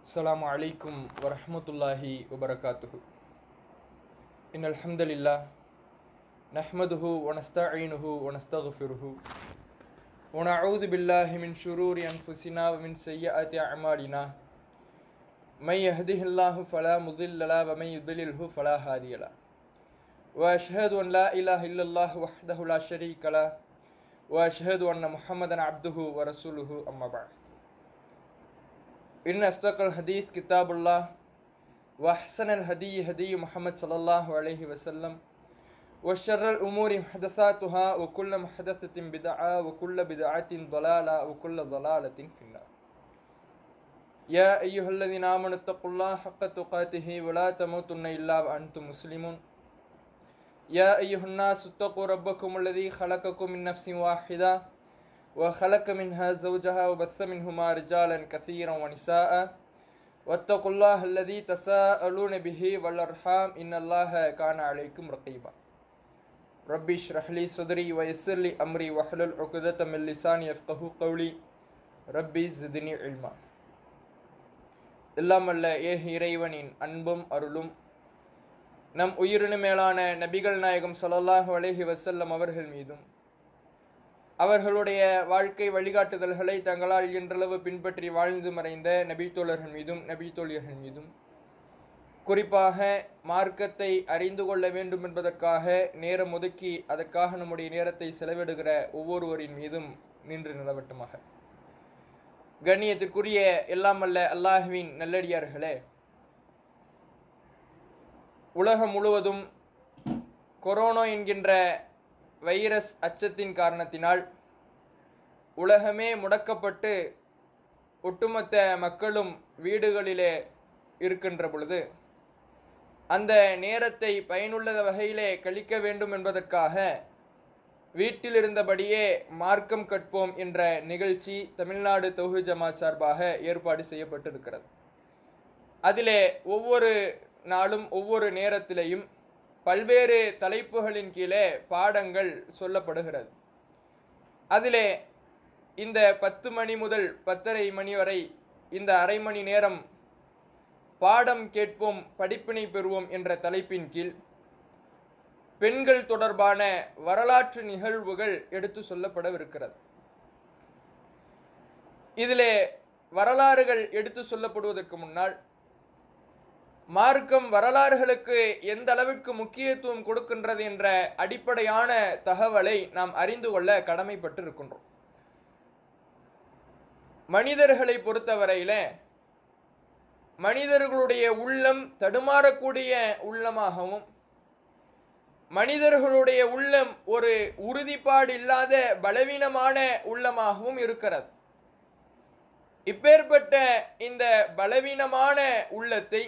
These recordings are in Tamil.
السلام عليكم ورحمة الله وبركاته إن الحمد لله نحمده ونستعينه ونستغفره ونعوذ بالله من شرور أنفسنا ومن سيئات أعمالنا من يهده الله فلا مضل له ومن يضلله فلا هادي له وأشهد أن لا إله إلا الله وحده لا شريك له وأشهد أن محمدا عبده ورسوله أما بعد إن أصدق الحديث كتاب الله وأحسن الهدي هدي محمد صلى الله عليه وسلم وشر الأمور محدثاتها وكل محدثة بدعة وكل بدعة ضلالة وكل ضلالة في النار يا أيها الذين آمنوا اتقوا الله حق تقاته ولا تموتن إلا وأنتم مسلمون يا أيها الناس اتقوا ربكم الذي خلقكم من نفس واحدة وخلق منها زوجها وبث منهما رجالا كثيرا ونساء واتقوا الله الذي تساءلون به والأرحام إن الله كان عليكم رقيبا ربي اشرح لي صدري ويسر لي أمري واحلل عقدة من لساني يفقه قولي ربي زدني علما இல்லாமல்ல ஏக இறைவனின் அன்பும் அருளும் நம் உயிரினு மேலான நபிகள் நாயகம் ஸல்லல்லாஹு அலைஹி வஸல்லம் அவர்கள் மீதும் அவர்களுடைய வாழ்க்கை வழிகாட்டுதல்களை தங்களால் இன்றளவு பின்பற்றி வாழ்ந்து மறைந்த நபித்தோழர்கள் மீதும் நபித்தோழியர்கள் மீதும் குறிப்பாக மார்க்கத்தை அறிந்து கொள்ள வேண்டும் என்பதற்காக நேரம் ஒதுக்கி அதற்காக நம்முடைய நேரத்தை செலவிடுகிற ஒவ்வொருவரின் மீதும் நின்று நிலவட்டுமாக கண்ணியத்திற்குரிய எல்லாமல்ல அல்லாஹுவின் நல்லடியார்களே உலகம் முழுவதும் கொரோனா என்கின்ற வைரஸ் அச்சத்தின் காரணத்தினால் உலகமே முடக்கப்பட்டு ஒட்டுமொத்த மக்களும் வீடுகளிலே இருக்கின்ற பொழுது அந்த நேரத்தை பயனுள்ள வகையிலே கழிக்க வேண்டும் என்பதற்காக வீட்டில் இருந்தபடியே மார்க்கம் கற்போம் என்ற நிகழ்ச்சி தமிழ்நாடு தொகு ஜமாத் சார்பாக ஏற்பாடு செய்யப்பட்டிருக்கிறது அதிலே ஒவ்வொரு நாளும் ஒவ்வொரு நேரத்திலேயும் பல்வேறு தலைப்புகளின் கீழே பாடங்கள் சொல்லப்படுகிறது அதிலே இந்த பத்து மணி முதல் பத்தரை மணி வரை இந்த அரை மணி நேரம் பாடம் கேட்போம் படிப்பினை பெறுவோம் என்ற தலைப்பின் கீழ் பெண்கள் தொடர்பான வரலாற்று நிகழ்வுகள் எடுத்து சொல்லப்படவிருக்கிறது இதிலே வரலாறுகள் எடுத்து சொல்லப்படுவதற்கு முன்னால் மார்க்கம் வரலாறுகளுக்கு எந்த அளவிற்கு முக்கியத்துவம் கொடுக்கின்றது என்ற அடிப்படையான தகவலை நாம் அறிந்து கொள்ள கடமைப்பட்டு இருக்கின்றோம் மனிதர்களை பொறுத்தவரையில மனிதர்களுடைய உள்ளம் தடுமாறக்கூடிய உள்ளமாகவும் மனிதர்களுடைய உள்ளம் ஒரு உறுதிப்பாடு இல்லாத பலவீனமான உள்ளமாகவும் இருக்கிறது இப்பேற்பட்ட இந்த பலவீனமான உள்ளத்தை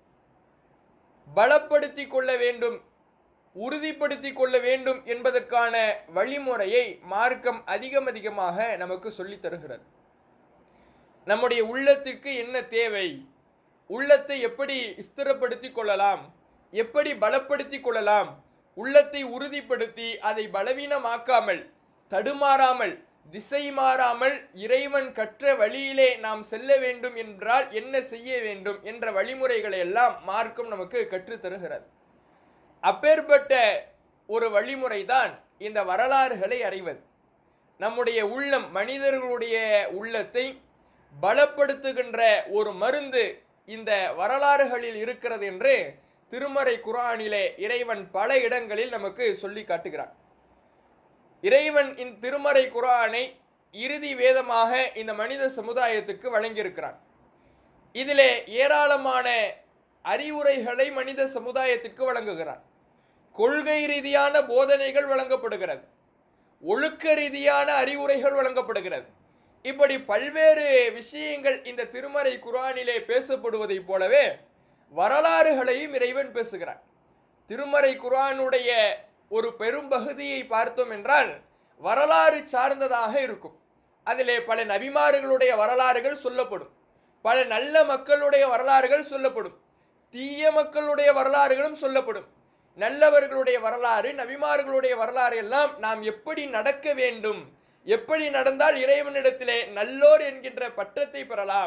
பலப்படுத்தி கொள்ள வேண்டும் உறுதிப்படுத்தி கொள்ள வேண்டும் என்பதற்கான வழிமுறையை மார்க்கம் அதிகம் அதிகமாக நமக்கு சொல்லித் தருகிறது நம்முடைய உள்ளத்திற்கு என்ன தேவை உள்ளத்தை எப்படி ஸ்திரப்படுத்தி கொள்ளலாம் எப்படி பலப்படுத்தி கொள்ளலாம் உள்ளத்தை உறுதிப்படுத்தி அதை பலவீனமாக்காமல் தடுமாறாமல் திசை மாறாமல் இறைவன் கற்ற வழியிலே நாம் செல்ல வேண்டும் என்றால் என்ன செய்ய வேண்டும் என்ற வழிமுறைகளை எல்லாம் மார்க்கம் நமக்கு கற்றுத் தருகிறது அப்பேற்பட்ட ஒரு வழிமுறை தான் இந்த வரலாறுகளை அறிவது நம்முடைய உள்ளம் மனிதர்களுடைய உள்ளத்தை பலப்படுத்துகின்ற ஒரு மருந்து இந்த வரலாறுகளில் இருக்கிறது என்று திருமறை குரானிலே இறைவன் பல இடங்களில் நமக்கு சொல்லி காட்டுகிறான் இறைவன் இந்த திருமறை குரானை இறுதி வேதமாக இந்த மனித சமுதாயத்துக்கு வழங்கியிருக்கிறான் இதிலே ஏராளமான அறிவுரைகளை மனித சமுதாயத்திற்கு வழங்குகிறான் கொள்கை ரீதியான போதனைகள் வழங்கப்படுகிறது ஒழுக்க ரீதியான அறிவுரைகள் வழங்கப்படுகிறது இப்படி பல்வேறு விஷயங்கள் இந்த திருமறை குரானிலே பேசப்படுவதைப் போலவே வரலாறுகளையும் இறைவன் பேசுகிறான் திருமறை குரானுடைய ஒரு பெரும் பகுதியை பார்த்தோம் என்றால் வரலாறு சார்ந்ததாக இருக்கும் அதிலே பல நபிமார்களுடைய வரலாறுகள் சொல்லப்படும் பல நல்ல மக்களுடைய வரலாறுகள் சொல்லப்படும் தீய மக்களுடைய வரலாறுகளும் சொல்லப்படும் நல்லவர்களுடைய வரலாறு நபிமார்களுடைய வரலாறு எல்லாம் நாம் எப்படி நடக்க வேண்டும் எப்படி நடந்தால் இறைவனிடத்திலே நல்லோர் என்கின்ற பட்டத்தை பெறலாம்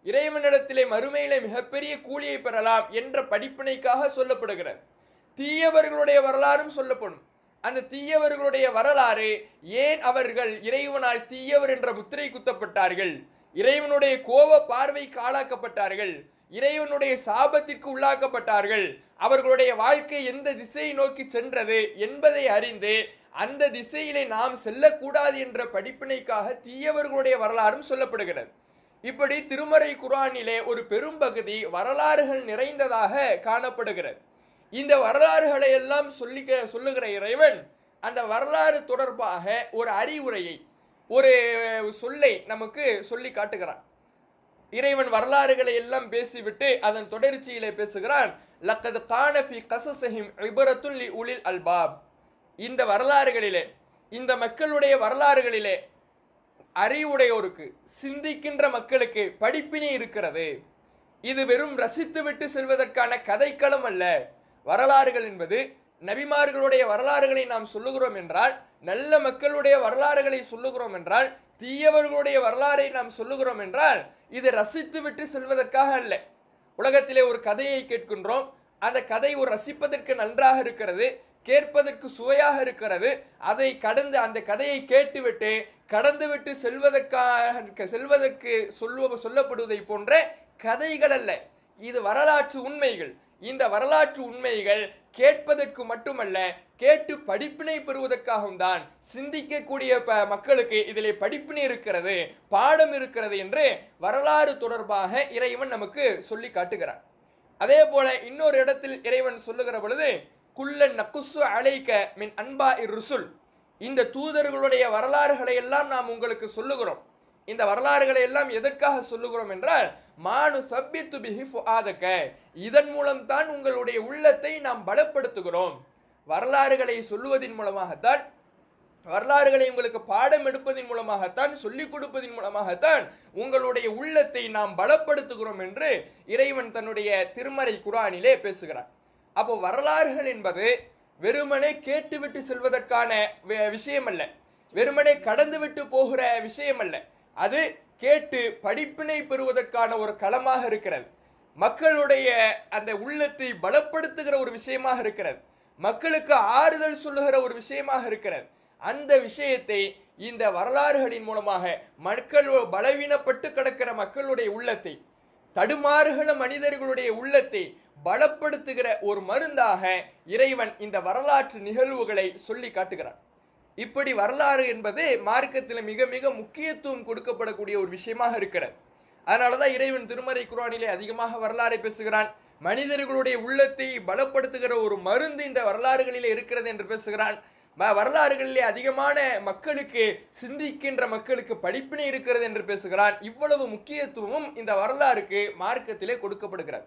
இறைவனிடத்திலே மறுமையிலே மிகப்பெரிய கூலியை பெறலாம் என்ற படிப்பினைக்காக சொல்லப்படுகிறது தீயவர்களுடைய வரலாறும் சொல்லப்படும் அந்த தீயவர்களுடைய வரலாறு ஏன் அவர்கள் இறைவனால் தீயவர் என்ற முத்திரை குத்தப்பட்டார்கள் இறைவனுடைய கோப பார்வைக்கு ஆளாக்கப்பட்டார்கள் இறைவனுடைய சாபத்திற்கு உள்ளாக்கப்பட்டார்கள் அவர்களுடைய வாழ்க்கை எந்த திசையை நோக்கி சென்றது என்பதை அறிந்து அந்த திசையிலே நாம் செல்லக்கூடாது என்ற படிப்பினைக்காக தீயவர்களுடைய வரலாறும் சொல்லப்படுகிறது இப்படி திருமறை குரானிலே ஒரு பெரும்பகுதி வரலாறுகள் நிறைந்ததாக காணப்படுகிறது இந்த வரலாறுகளை எல்லாம் சொல்லி சொல்லுகிற இறைவன் அந்த வரலாறு தொடர்பாக ஒரு அறிவுரையை ஒரு சொல்லை நமக்கு சொல்லி காட்டுகிறான் இறைவன் வரலாறுகளை எல்லாம் பேசிவிட்டு அதன் தொடர்ச்சியிலே பேசுகிறான் லக்கது கானஃபி கசசஹிம் இபரத்துல் லி உலில் அல்பாப் இந்த வரலாறுகளிலே இந்த மக்களுடைய வரலாறுகளிலே அறிவுடையோருக்கு சிந்திக்கின்ற மக்களுக்கு படிப்பினை இருக்கிறது இது வெறும் ரசித்துவிட்டு செல்வதற்கான கதைக்களம் அல்ல வரலாறுகள் என்பது நபிமார்களுடைய வரலாறுகளை நாம் சொல்லுகிறோம் என்றால் நல்ல மக்களுடைய வரலாறுகளை சொல்லுகிறோம் என்றால் தீயவர்களுடைய வரலாறை நாம் சொல்லுகிறோம் என்றால் இது ரசித்து விட்டு செல்வதற்காக அல்ல உலகத்திலே ஒரு கதையை கேட்கின்றோம் அந்த கதை ஒரு ரசிப்பதற்கு நன்றாக இருக்கிறது கேட்பதற்கு சுவையாக இருக்கிறது அதை கடந்து அந்த கதையை கேட்டுவிட்டு கடந்துவிட்டு செல்வதற்காக செல்வதற்கு சொல்லுவ சொல்லப்படுவதை போன்ற கதைகள் அல்ல இது வரலாற்று உண்மைகள் இந்த வரலாற்று உண்மைகள் கேட்பதற்கு மட்டுமல்ல கேட்டு படிப்பினை பெறுவதற்காகவும் தான் சிந்திக்கக்கூடிய ப- மக்களுக்கு இதிலே படிப்பினை இருக்கிறது பாடம் இருக்கிறது என்று வரலாறு தொடர்பாக இறைவன் நமக்கு சொல்லி காட்டுகிறார் அதே போல இன்னொரு இடத்தில் இறைவன் சொல்லுகிற பொழுது குல்லன் நக்குசு அலைக்க மின் அன்பா ருசுல் இந்த தூதர்களுடைய வரலாறுகளை எல்லாம் நாம் உங்களுக்கு சொல்லுகிறோம் இந்த வரலாறுகளை எல்லாம் எதற்காக சொல்லுகிறோம் என்றால் மானு சப்பித்து பிஹி ஃபுஆதக இதன் மூலம் தான் உங்களுடைய உள்ளத்தை நாம் பலப்படுத்துகிறோம் வரலாறுகளை சொல்லுவதன் மூலமாகத்தான் வரலாறுகளை உங்களுக்கு பாடம் எடுப்பதன் மூலமாகத்தான் சொல்லிக் கொடுப்பதன் மூலமாகத்தான் உங்களுடைய உள்ளத்தை நாம் பலப்படுத்துகிறோம் என்று இறைவன் தன்னுடைய திருமறை குரானிலே பேசுகிறார் அப்போ வரலாறுகள் என்பது வெறுமனே கேட்டுவிட்டு செல்வதற்கான வி- விஷயம் அல்ல வெறுமனே கடந்துவிட்டு போகிற விஷயம் அல்ல அது கேட்டு படிப்பினை பெறுவதற்கான ஒரு களமாக இருக்கிறது மக்களுடைய அந்த உள்ளத்தை பலப்படுத்துகிற ஒரு விஷயமாக இருக்கிறது மக்களுக்கு ஆறுதல் சொல்லுகிற ஒரு விஷயமாக இருக்கிறது அந்த விஷயத்தை இந்த வரலாறுகளின் மூலமாக மக்கள் பலவீனப்பட்டு கிடக்கிற மக்களுடைய உள்ளத்தை தடுமாறுகிற மனிதர்களுடைய உள்ளத்தை பலப்படுத்துகிற ஒரு மருந்தாக இறைவன் இந்த வரலாற்று நிகழ்வுகளை சொல்லி காட்டுகிறான் இப்படி வரலாறு என்பது மார்க்கத்தில் மிக மிக முக்கியத்துவம் கொடுக்கப்படக்கூடிய ஒரு விஷயமாக இருக்கிறது அதனாலதான் இறைவன் திருமறை குரானிலே அதிகமாக வரலாறை பேசுகிறான் மனிதர்களுடைய உள்ளத்தை பலப்படுத்துகிற ஒரு மருந்து இந்த வரலாறுகளிலே இருக்கிறது என்று பேசுகிறான் ம- வரலாறுகளிலே அதிகமான மக்களுக்கு சிந்திக்கின்ற மக்களுக்கு படிப்பினை இருக்கிறது என்று பேசுகிறான் இவ்வளவு முக்கியத்துவமும் இந்த வரலாறுக்கு மார்க்கத்திலே கொடுக்கப்படுகிறது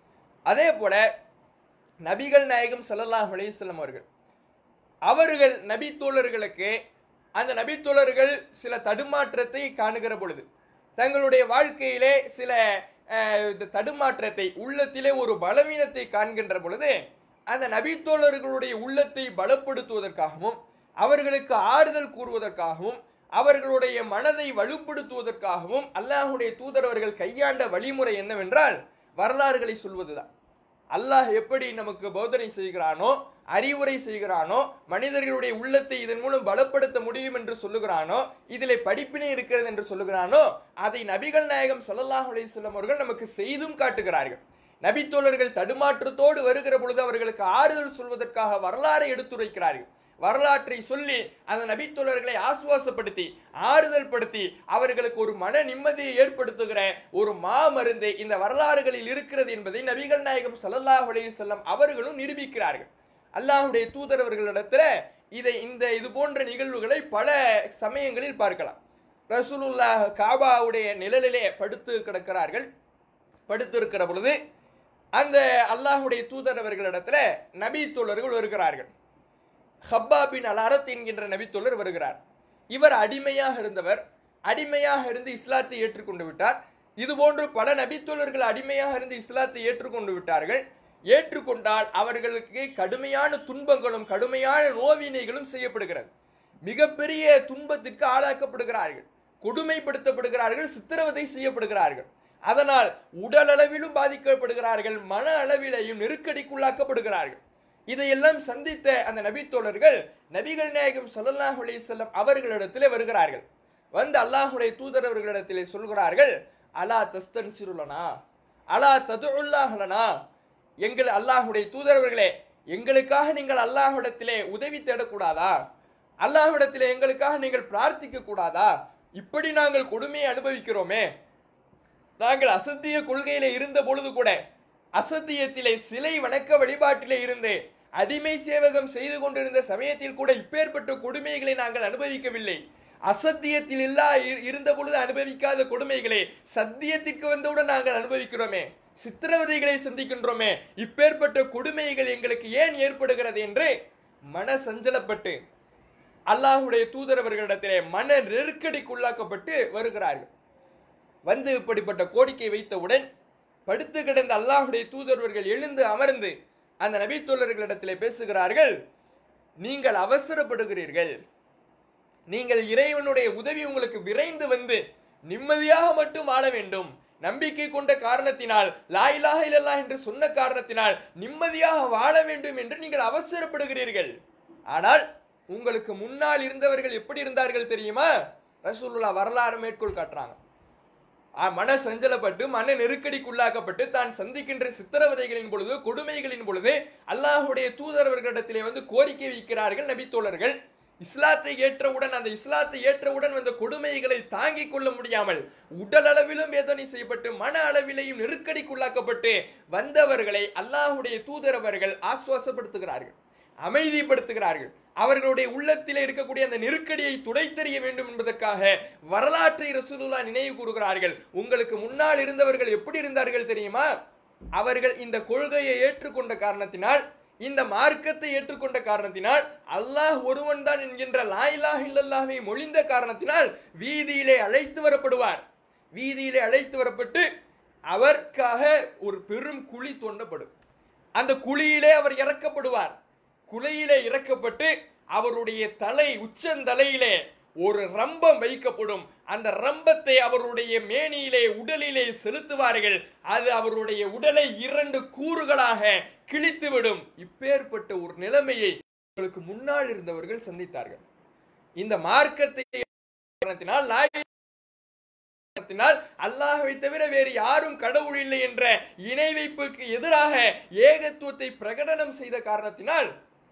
அதே போல நபிகள் நாயகம் ஸல்லல்லாஹு அலைஹி வஸல்லம் அவர்கள் அவர்கள் நபித்தோழர்களுக்கு அந்த நபித்தோழர்கள் சில தடுமாற்றத்தை காணுகிற பொழுது தங்களுடைய வாழ்க்கையிலே சில அஹ், இந்த தடுமாற்றத்தை உள்ளத்திலே ஒரு பலவீனத்தை காண்கின்ற பொழுது அந்த நபித்தோழர்களுடைய உள்ளத்தை பலப்படுத்துவதற்காகவும் அவர்களுக்கு ஆறுதல் கூறுவதற்காகவும் அவர்களுடைய மனதை வலுப்படுத்துவதற்காகவும் அல்லாஹுடைய தூதரவர்கள் கையாண்ட வழிமுறை என்னவென்றால் வரலாறுகளை சொல்வதுதான் அல்லாஹ் எப்படி நமக்கு போதனை செய்கிறானோ அறிவுரை செய்கிறானோ மனிதர்களுடைய உள்ளத்தை இதன் மூலம் பலப்படுத்த முடியும் என்று சொல்லுகிறானோ இதிலே படிப்பினை இருக்கிறது என்று சொல்லுகிறானோ அதை நபிகள் நாயகம் ஸல்லல்லாஹு அலைஹி வஸல்லம் அவர்கள் நமக்கு செய்தும் காட்டுகிறார்கள் நபித்தோழர்கள் தடுமாற்றத்தோடு வருகிற பொழுது அவர்களுக்கு ஆறுதல் சொல்வதற்காக வரலாறை எடுத்துரைக்கிறார்கள் வரலாற்றை சொல்லி அந்த நபித்தோழர்களை ஆசுவாசப்படுத்தி ஆறுதல் படுத்தி அவர்களுக்கு ஒரு மன நிம்மதியை ஏற்படுத்துகிற ஒரு மாமருந்தை இந்த வரலாறுகளில் இருக்கிறது என்பதை நபிகள் நாயகம் ஸல்லல்லாஹு அலைஹி வஸல்லம் அவர்களும் நிரூபிக்கிறார்கள் அல்லாஹ்வுடைய தூதரவர்களிடத்துல இதை இந்த இது போன்ற நிகழ்வுகளை பல சமயங்களில் பார்க்கலாம் ரசூலுல்லாஹ் காபாவுடைய நிழலிலே படுத்து கிடக்கிறார்கள் படுத்திருக்கிற பொழுது அந்த அல்லாஹ்வுடைய தூதரவர்களிடத்துல நபி தோழர்கள் வருகிறார்கள் ஹப்பா பின் அலாரத் என்கின்ற நபித்தோழர் வருகிறார் இவர் அடிமையாக இருந்தவர் அடிமையாக இருந்து இஸ்லாத்தை ஏற்றுக்கொண்டு விட்டார் இது போன்று பல நபித்தோழர்கள் அடிமையாக இருந்து இஸ்லாத்தை ஏற்றுக்கொண்டு விட்டார்கள் ஏற்றுக்கொண்டால் அவர்களுக்கு கடுமையான துன்பங்களும் கடுமையான நோவினைகளும் செய்யப்படுகிறது மிகப்பெரிய துன்பத்திற்கு ஆளாக்கப்படுகிறார்கள் கொடுமைப்படுத்தப்படுகிறார்கள் சித்திரவதை செய்யப்படுகிறார்கள் அதனால் உடல் அளவிலும் பாதிக்கப்படுகிறார்கள் மன அளவிலேயும் நெருக்கடிக்குள்ளாக்கப்படுகிறார்கள் இதையெல்லாம் சந்தித்த அந்த நபித்தோழர்கள் நபிகள் நாயகம் ஸல்லல்லாஹு அலைஹி வஸல்லம் அவர்களிடத்திலே வருகிறார்கள் வந்து அல்லாஹுடைய தூதர் அவர்களிடத்திலே சொல்கிறார்கள் அலா தஸ்தன் சிறுலனா அலா ததுல்லாஹலனா எங்கள் அல்லாஹுடைய தூதரவர்களே எங்களுக்காக நீங்கள் அல்லாஹ்விடத்திலே உதவி தேடக்கூடாதா அல்லாஹ்விடத்திலே எங்களுக்காக நீங்கள் பிரார்த்திக்க கூடாதா இப்படி நாங்கள் கொடுமையை அனுபவிக்கிறோமே நாங்கள் அசத்திய கொள்கையிலே இருந்த பொழுது கூட அசத்தியத்திலே சிலை வணக்க வழிபாட்டிலே இருந்து அடிமை சேவகம் செய்து கொண்டிருந்த சமயத்தில் கூட இப்பேற்பட்ட கொடுமைகளை நாங்கள் அனுபவிக்கவில்லை அசத்தியத்தில் இல்லா இரு- இருந்த பொழுது அனுபவிக்காத கொடுமைகளை சத்தியத்திற்கு வந்தவுடன் நாங்கள் அனுபவிக்கிறோமே சித்திரவதைகளை சந்திக்கின்றோமே இப்பேற்பட்ட கொடுமைகள் எங்களுக்கு ஏன் ஏற்படுகிறது என்று மன சஞ்சலப்பட்டு அல்லாஹுடைய தூதரவர்களிடத்திலே மன நெருக்கடிக்குள்ளாக்கப்பட்டு வருகிறார்கள் வந்து இப்படிப்பட்ட கோரிக்கை வைத்தவுடன் படுத்து கிடந்த அல்லாஹுடைய தூதர்வர்கள் எழுந்து அமர்ந்து அந்த நபித்தோழர்களிடத்திலே பேசுகிறார்கள் நீங்கள் அவசரப்படுகிறீர்கள் நீங்கள் இறைவனுடைய உதவி உங்களுக்கு விரைந்து வந்து நிம்மதியாக மட்டும் வாழ வேண்டும் நம்பிக்கை கொண்ட காரணத்தினால் லா இலாஹ இல்லல்லாஹ் என்று சொன்ன காரணத்தினால் நிம்மதியாக வாழ வேண்டும் என்று நீங்கள் அவசரப்படுகிறீர்கள் ஆனால் உங்களுக்கு முன்னால் இருந்தவர்கள் எப்படி இருந்தார்கள் தெரியுமா ரசூலுல்லாஹ் வரலாறு மேற்கோள் காட்டுறாங்க ஆ, மன சஞ்சலப்பட்டு மன நெருக்கடிக்குள்ளாக்கப்பட்டு தான் சந்திக்கின்ற சித்திரவதைகளின் பொழுது கொடுமைகளின் பொழுது அல்லாஹுடைய தூதரவர்களிடத்திலே வந்து கோரிக்கை வைக்கிறார்கள் நபித்தோழர்கள் இஸ்லாத்தை ஏற்றவுடன் அந்த இஸ்லாத்தை ஏற்றவுடன் வந்த கொடுமைகளை தாங்கிக் கொள்ள முடியாமல் உடல் அளவிலும் வேதனை செய்யப்பட்டு மன அளவிலேயும் நெருக்கடிக்குள்ளாக்கப்பட்டு வந்தவர்களை அல்லாஹுடைய தூதரவர்கள் ஆசுவாசப்படுத்துகிறார்கள் அமைதிப்படுத்துகிறார்கள் அவர்களுடைய உள்ளத்திலே இருக்கக்கூடிய அந்த நெருக்கடியை துடைத்தெறிய வேண்டும் என்பதற்காக வரலாற்றை ரசூலுல்லா நினைவு கூறுகிறார்கள் உங்களுக்கு முன்னால் இருந்தவர்கள் எப்படி இருந்தார்கள் தெரியுமா அவர்கள் இந்த கொள்கையை ஏற்றுக்கொண்ட காரணத்தினால் இந்த மார்க்கத்தை ஏற்றுக்கொண்ட காரணத்தினால் அல்லாஹ் ஒருவன் தான் என்கின்ற லாயிலாஹ் இல்லல்லாஹை மொழிந்த காரணத்தினால் வீதியிலே அழைத்து வரப்படுவார் வீதியிலே அழைத்து வரப்பட்டு அவருக்காக ஒரு பெரும் குழி தோண்டப்படும் அந்த குழியிலே அவர் இறக்கப்படுவார் குழியிலே இறக்கப்பட்டு அவருடைய தலை உச்சந்தலையிலே ஒரு ரம்பம் வைக்கப்படும் அந்த ரம்பத்தை அவருடைய மேனியிலே உடலிலே செலுத்துவார்கள் அது அவருடைய உடலை இரண்டு கூறுகளாக கிழித்துவிடும் இப்பேற்பட்ட ஒரு நிலைமையை அவர்களுக்கு முன்னால் இருந்தவர்கள் சந்தித்தார்கள் இந்த மார்க்கத்தை காரணத்தினால் லா காரணத்தினால் அல்லாஹ்வை தவிர வேறு யாரும் கடவுள் இல்லை என்ற இணை வைப்புக்கு எதிராக ஏகத்துவத்தை பிரகடனம் செய்த காரணத்தினால்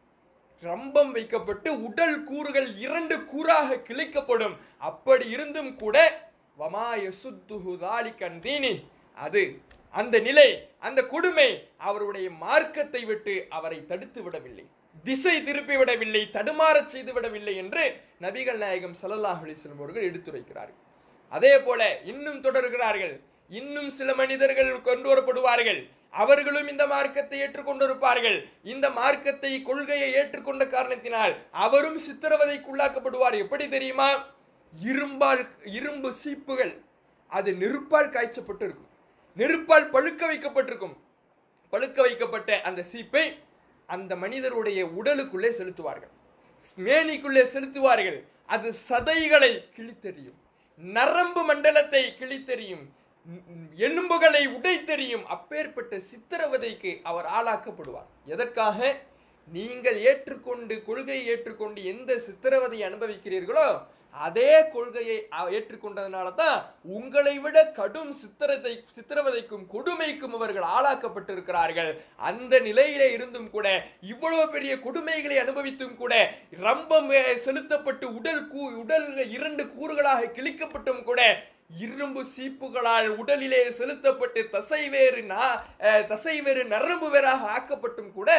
ரம்பம் வைக்கப்பட்டு உடல் கூறுகள் இரண்டு கூறாக கிழிக்கப்படும் அப்படி இருந்தும் கூட வமாய சுத்துஹு தாலிகன் தீனி அது அந்த நிலை அந்த கொடுமை அவருடைய மார்க்கத்தை விட்டு அவரை தடுத்து விடவில்லை திசை திருப்பி விடவில்லை தடுமாறச் செய்து விடவில்லை என்று நபிகள் நாயகம் ஸல்லல்லாஹு அலைஹி வஸல்லம் அவர்கள் எடுத்துரைக்கிறார்கள் அதே போல இன்னும் தொடர்கிறார்கள் இன்னும் சில மனிதர்கள் கொண்டு வரப்படுவார்கள் அவர்களும் இந்த மார்க்கத்தை ஏற்றுக்கொண்டிருப்பார்கள் இந்த மார்க்கத்தை கொள்கையை ஏற்றுக்கொண்ட காரணத்தினால் அவரும் சித்திரவதைக்குள்ளாக்கப்படுவார் எப்படி தெரியுமா இரும்பால் இரும்பு சீப்புகள் அது நெருப்பால் காய்ச்சப்பட்டு இருக்கும் நெருப்பால் பழுக்க வைக்கப்பட்டிருக்கும் பழுக்க வைக்கப்பட்ட அந்த சீப்பை அந்த மனிதருடைய உடலுக்குள்ளே செலுத்துவார்கள் மேனிக்குள்ளே செலுத்துவார்கள் அது சதைகளை கிழித்தெறியும் நரம்பு மண்டலத்தை கிழித்தெறியும் ந- எலும்புகளை உடைத்தெறியும் அப்பேற்பட்ட சித்திரவதைக்கு அவர் ஆளாக்கப்படுவார் எதற்காக நீங்கள் ஏற்றுக்கொண்டு கொள்கையை ஏற்றுக்கொண்டு எந்த சித்திரவதை அனுபவிக்கிறீர்களோ அதே கொள்கையை அ- ஏற்றுக்கொண்டதுனால தான் உங்களை விட கடும் சித்திரத்தை சித்திரவதைக்கும் கொடுமைக்கும் அவர்கள் ஆளாக்கப்பட்டிருக்கிறார்கள் அந்த நிலையிலே இருந்தும் கூட இவ்வளவு பெரிய கொடுமைகளை அனுபவித்தும் கூட ரம்பம் அஹ், செலுத்தப்பட்டு உடல் கூ உடல் இரண்டு கூறுகளாக கிழிக்கப்பட்டும் கூட இரும்பு சீப்புகளால் உடலிலே செலுத்தப்பட்டு தசை வேறு நா- அஹ், தசை வேறு நரம்பு வேறாக ஆக்கப்பட்டும் கூட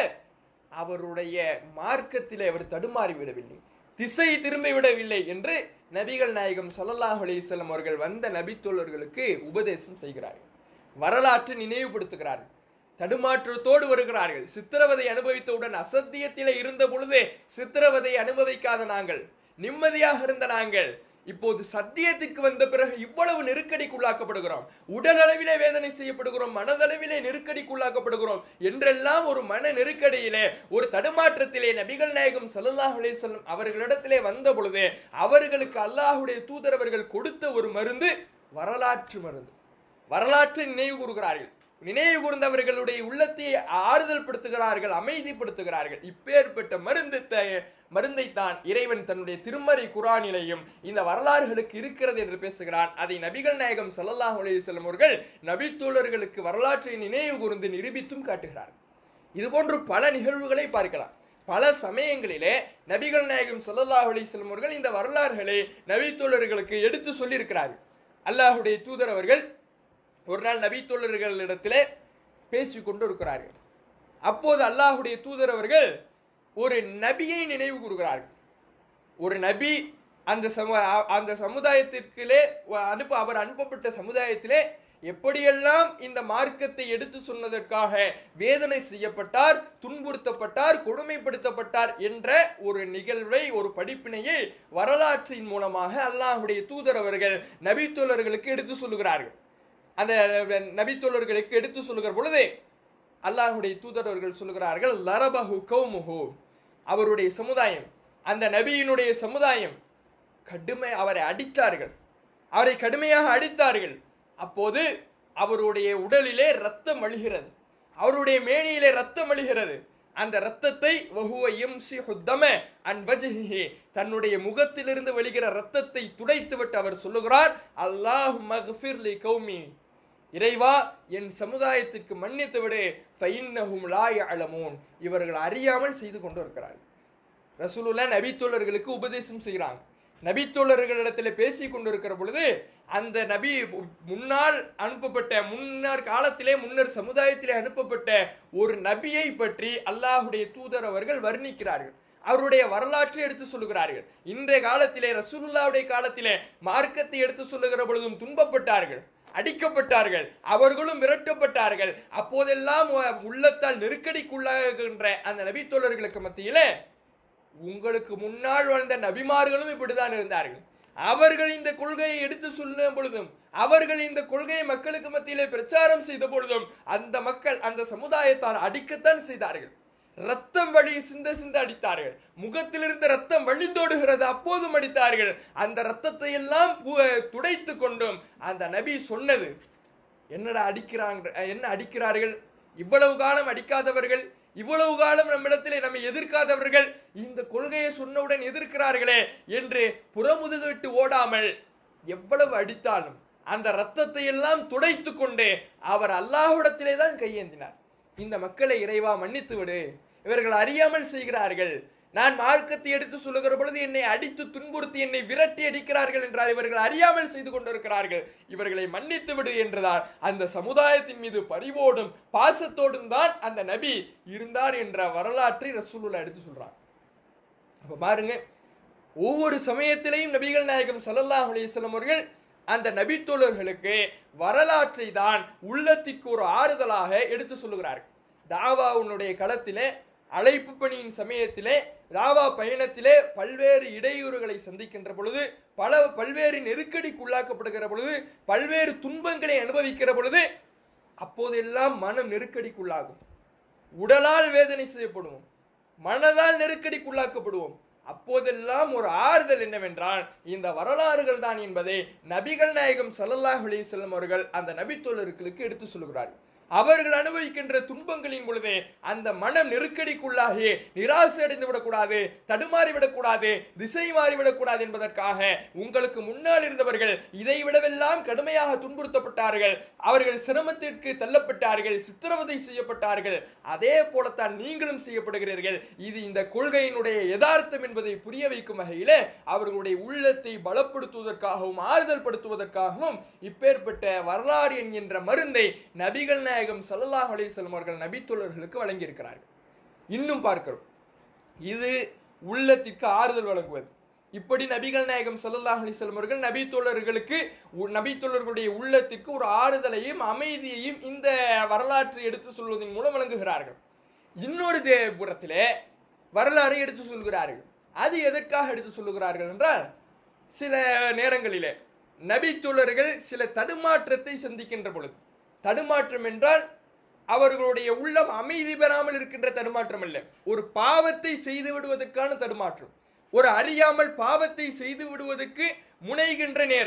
அவருடைய மார்க்கத்திலே அவர் தடுமாறி விடவில்லை திசை திரும்பி விடவில்லை என்று நபிகள் நாயகம் ஸல்லல்லாஹு அலைஹி வஸல்லம் அவர்கள் வந்த நபித்தோழர்களுக்கு உபதேசம் செய்கிறார்கள் வரலாற்று நினைவுபடுத்துகிறார்கள் தடுமாற்றத்தோடு வருகிறார்கள் சித்திரவதை அனுபவித்தவுடன் அசத்தியத்திலே இருந்த பொழுது சித்திரவதை அனுபவிக்காத நாங்கள் நிம்மதியாக இருந்த நாங்கள் இப்போது சத்தியத்திற்கு வந்த பிறகு இவ்வளவு நெருக்கடிக்குள்ளாக்கப்படுகிறோம் உடல் அளவிலே வேதனை செய்யப்படுகிறோம் மனதளவிலே நெருக்கடிக்குள்ளாக்கப்படுகிறோம் என்றெல்லாம் ஒரு மன நெருக்கடியிலே ஒரு தடுமாற்றத்திலே நபிகள் நாயகம் ஸல்லல்லாஹு அலைஹி வஸல்லம் அவர்களிடத்திலே வந்த பொழுது அவர்களுக்கு அல்லாஹ்வுடைய தூதரவர்கள் கொடுத்த ஒரு மருந்து வரலாற்று மருந்து வரலாற்றை நினைவு கூறுகிறார்கள் நினைவு கூர்ந்தவர்களுடைய உள்ளத்தை ஆறுதல் படுத்துகிறார்கள் அமைதிப்படுத்துகிறார்கள் இப்பேற்பட்ட மருந்து மருந்தை தான் இறைவன் தன்னுடைய திருமறை குரானிலையும் இந்த வரலாறுகளுக்கு இருக்கிறது என்று பேசுகிறான் அதை நபிகள் நாயகம் ஸல்லல்லாஹு அலைஹி வஸல்லம் அவர்கள் நபித்தோழர்களுக்கு வரலாற்றை நினைவு கூர்ந்து நிரூபித்தும் காட்டுகிறார்கள் இது போன்று பல நிகழ்வுகளை பார்க்கலாம் பல சமயங்களிலே நபிகள் நாயகம் ஸல்லல்லாஹு அலைஹி வஸல்லம் அவர்கள் இந்த வரலாறுகளை நபித்தோழர்களுக்கு எடுத்து சொல்லியிருக்கிறார்கள் அல்லாஹுடைய தூதர் அவர்கள் ஒரு நாள் நபித்தோழர்களிடத்திலே பேசிக் கொண்டு இருக்கிறார்கள் அப்போது அல்லாஹுடைய தூதர் அவர்கள் ஒரு நபியை நினைவு கூறுகிறார்கள் ஒரு நபி அந்த சம அ- அந்த சமுதாயத்திற்குள்ளே வ- அனுப்ப அவர் அனுப்பப்பட்ட சமுதாயத்திலே எப்படியெல்லாம் இந்த மார்க்கத்தை எடுத்து சொன்னதற்காக வேதனை செய்யப்பட்டார் துன்புறுத்தப்பட்டார் கொடுமைப்படுத்தப்பட்டார் என்ற ஒரு நிகழ்வை ஒரு படிப்பினையை வரலாற்றின் மூலமாக அல்லாஹுடைய தூதர் அவர்கள் நபித்தோழர்களுக்கு எடுத்து சொல்லுகிறார்கள் அந்த நபித்தோழர்களுக்கு எடுத்து சொல்லுகிற பொழுது அல்லாஹுடைய தூதர் அவர்கள் சொல்லுகிறார்கள் லரபஹு கௌமுஹு அவருடைய சமுதாயம் அந்த நபியினுடைய சமுதாயம் கடுமை அவரை அடித்தார்கள் அவரை கடுமையாக அடித்தார்கள் அப்போது அவருடைய உடலிலே ரத்தம் அழுகிறது அவருடைய மேனியிலே ரத்தம் அழுகிறது அந்த ரத்தத்தை வஹுவ யம்சி ஹுத்தம அன் வஜ்ஹிஹி தன்னுடைய முகத்திலிருந்து வெளிகிற ரத்தத்தை துடைத்துவிட்டு அவர் சொல்லுகிறார் அல்லாஹ் மக்ஃபிர் லி கௌமி இறைவா என் சமுதாயத்துக்கு மன்னித்து விடு ஃபைன்னஹும் லா யஅலமூன் இவர்கள் அறியாமல் செய்து கொண்டு இருக்கிறார்கள் ரசூலுல்லா நபித்தோழர்களுக்கு உபதேசம் செய்கிறாங்க நபித்தோழர்களிடத்தில் பேசி கொண்டிருக்கிற பொழுது அந்த நபி முன்னால் அனுப்பப்பட்ட முன்னர் காலத்திலே முன்னர் சமுதாயத்திலே அனுப்பப்பட்ட ஒரு நபியை பற்றி அல்லாஹுடைய தூதர் அவர்கள் வர்ணிக்கிறார்கள் அவருடைய வரலாற்றை எடுத்து சொல்லுகிறார்கள் இன்றைய காலத்திலே ரசூலுல்லாவுடைய காலத்திலே மார்க்கத்தை எடுத்து சொல்லுகிற பொழுதும் துன்பப்பட்டார்கள் அடிக்கப்பட்டார்கள் அவர்களும் விரட்டப்பட்டார்கள் அப்போதெல்லாம் உள்ளத்தால் நெருக்கடிக்குள்ளாகின்ற அந்த நபித்தோழர்களுக்கு மத்தியிலே உங்களுக்கு முன்னால் வாழ்ந்த நபிமார்களும் இப்படித்தான் இருந்தார்கள் அவர்கள் இந்த கொள்கையை எடுத்து சொல்லும் பொழுதும் அவர்கள் இந்த கொள்கையை மக்களுக்கு மத்தியிலே பிரச்சாரம் செய்த பொழுதும் அந்த மக்கள் அந்த சமுதாயத்தார் அடிக்கத்தான் செய்தார்கள் ரத்தம் வழி சிந்த சிந்த அடித்தார்கள் முகத்திலிருந்து ரத்தம் வழிந்தோடுகிறது அப்போதும் அடித்தார்கள் அந்த ரத்தத்தை எல்லாம் பு- துடைத்து கொண்டும் அந்த நபி சொன்னது என்னடா அடிக்கிறாங்க என்ன அடிக்கிறார்கள் இவ்வளவு காலம் அடிக்காதவர்கள் இவ்வளவு காலம் நம்மிடத்திலே நம்மை எதிர்க்காதவர்கள் இந்த கொள்கையை சொன்னவுடன் எதிர்க்கிறார்களே என்று புறமுதுகு விட்டு ஓடாமல் எவ்வளவு அடித்தாலும் அந்த ரத்தத்தை எல்லாம் துடைத்து கொண்டு அவர் அல்லாஹ்விடத்திலே தான் கையேந்தினார் இந்த மக்களை இறைவா மன்னித்து விடு இவர்கள் அறியாமல் செய்கிறார்கள் நான் மார்க்கத்தை எடுத்து சொல்லுகிற பொழுது என்னை அடித்து துன்புறுத்தி என்னை விரட்டி அடிக்கிறார்கள் என்றால் இவர்கள் அறியாமல் செய்து கொண்டிருக்கிறார்கள் இவர்களை மன்னித்து விடு என்றுதான் அந்த சமுதாயத்தின் மீது பரிவோடும் பாசத்தோடும் தான் அந்த நபி இருந்தார் என்ற வரலாற்றை ரசூலுல்லா எடுத்து சொல்றாங்க அப்ப பாருங்க ஒவ்வொரு சமயத்திலையும் நபிகள் நாயகம் ஸல்லல்லாஹு அலைஹி வஸல்லம் அவர்கள் அந்த நபித்தோழர்களுக்கு வரலாற்றை தான் உள்ளத்திற்கு ஒரு ஆறுதலாக எடுத்து சொல்லுகிறார்கள் தாவாவுனுடைய களத்திலே அழைப்பு பணியின் சமயத்திலே தாவா பயணத்திலே பல்வேறு இடையூறுகளை சந்திக்கின்ற பொழுது பல பல்வேறு நெருக்கடிக்கு உள்ளாக்கப்படுகிற பொழுது பல்வேறு துன்பங்களை அனுபவிக்கிற பொழுது அப்போதெல்லாம் மனம் நெருக்கடிக்குள்ளாகும் உடலால் வேதனை செய்யப்படுவோம் மனதால் நெருக்கடிக்குள்ளாக்கப்படுவோம் அப்போதெல்லாம் ஒரு ஆறுதல் என்னவென்றால் இந்த வரலாறுகள் தான் என்பதை நபிகள் நாயகம் ஸல்லல்லாஹு அலைஹி வஸல்லம் அவர்கள் அந்த நபித்தோழர்களுக்கு எடுத்து சொல்கிறார்கள் அவர்கள் அனுபவிக்கின்ற துன்பங்களின் பொழுது அந்த மனம் நெருக்கடிக்குள்ளாகி நிராசை அடைந்து விடக்கூடாது தடுமாறி விடக்கூடாது திசை மாறி விடக்கூடாது என்பதற்காக உங்களுக்கு முன்னால் இருந்தவர்கள் இதை விடவெல்லாம் கடுமையாக துன்புறுத்தப்பட்டார்கள் அவர்கள் சிரமத்திற்கு தள்ளப்பட்டார்கள் சித்திரவதை செய்யப்பட்டார்கள் அதே போலத்தான் நீங்களும் செய்யப்படுகிறீர்கள் இது இந்த கொள்கையினுடைய யதார்த்தம் என்பதை புரிய வைக்கும் வகையிலே அவர்களுடைய உள்ளத்தை பலப்படுத்துவதற்காகவும் ஆறுதல் படுத்துவதற்காகவும் இப்பேற்பட்ட வரலாறு என்கின்ற மருந்தை நபிகள் நாயகம் ஸல்லல்லாஹு அலைஹி வஸல்லம் அவர்கள் நபித்தோழர்களுக்கு வழங்கியிருக்கிறார்கள் இன்னும் பார்க்கிறோம் இது உள்ளத்திற்கு ஆறுதல் வழங்குவது இப்படி நபிகள் நாயகம் ஸல்லல்லாஹு அலைஹி வஸல்லம் அவர்கள் நபித்தோழர்களுக்கு உ- நபித்தோழர்களுடைய உள்ளத்திற்கு ஒரு ஆறுதலையும் அமைதியையும் இந்த வரலாற்றை எடுத்து சொல்வதன் மூலம் வழங்குகிறார்கள் இன்னொரு தே- புறத்திலே வரலாறை எடுத்து சொல்கிறார்கள் அது எதற்காக எடுத்து சொல்லுகிறார்கள் என்றால் சில நேரங்களிலே நபித்தோழர்கள் சில தடுமாற்றத்தை சந்திக்கின்ற பொழுது தடுமாற்றம் என்றால் அவர்களுடைய உள்ளம் அமைதி பெறாமல் இருக்கின்ற தடுமாற்றம் அல்ல ஒரு பாவத்தை செய்து விடுவதற்கான தடுமாற்றம் ஒரு அறியாமல் பாவத்தை செய்து விடுவதற்கு முனைகின்ற நேரம்